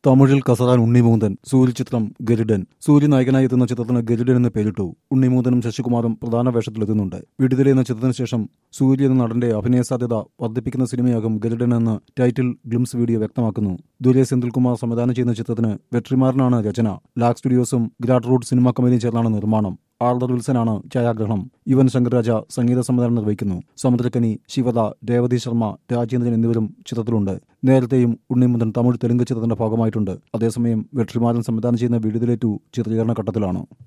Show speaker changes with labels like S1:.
S1: തമിഴിൽ കസറാൻ ഉണ്ണിമൂന്തൻ സൂര്യ ചിത്രം ഗരുഡൻ സൂര്യ നായകനായി എത്തുന്ന ചിത്രത്തിന് ഗരുഡൻ എന്ന് പേരിട്ടു ഉണ്ണിമൂന്തനും ശശികുമാറും പ്രധാന വേഷത്തിലെത്തുന്നുണ്ട് വിടുതല എന്ന ചിത്രത്തിന് ശേഷം സൂര്യ എന്ന നടന്റെ അഭിനയ സാധ്യത വർദ്ധിപ്പിക്കുന്ന സിനിമയാകും ഗരുഡൻ എന്ന് ടൈറ്റിൽ ഗ്ലിംസ് വീഡിയോ വ്യക്തമാക്കുന്നു ദുരേ സെന്തിൽകുമാർ സംവിധാനം ചെയ്യുന്ന ചിത്രത്തിന് വെട്രിമാറിനാണ് രചന ലാക് സ്റ്റുഡിയോസും ഗ്രാറ്റ് റൂട്ട് സിനിമാ കമ്പനിയും ചേർന്നാണ് നിർമ്മാണം ആർദർ വിൽസനാണ് ഛായാഗ്രഹണം യുവൻ ശങ്കർ രാജ സംഗീത സംവിധാനം നിർവഹിക്കുന്നു സമുദ്രക്കനി ശിവദ രേവതി ശർമ്മ രാജേന്ദ്രൻ എന്നിവരും ചിത്രത്തിലുണ്ട് നേരത്തെയും ഉണ്ണിമുന്തൻ തമിഴ് തെലുങ്ക് ചിത്രത്തിന്റെ ഭാഗമായിട്ടുണ്ട് അതേസമയം വെട്രിമാരൻ സംവിധാനം ചെയ്യുന്ന വിടുതലെ ടു ചിത്രീകരണ ഘട്ടത്തിലാണ്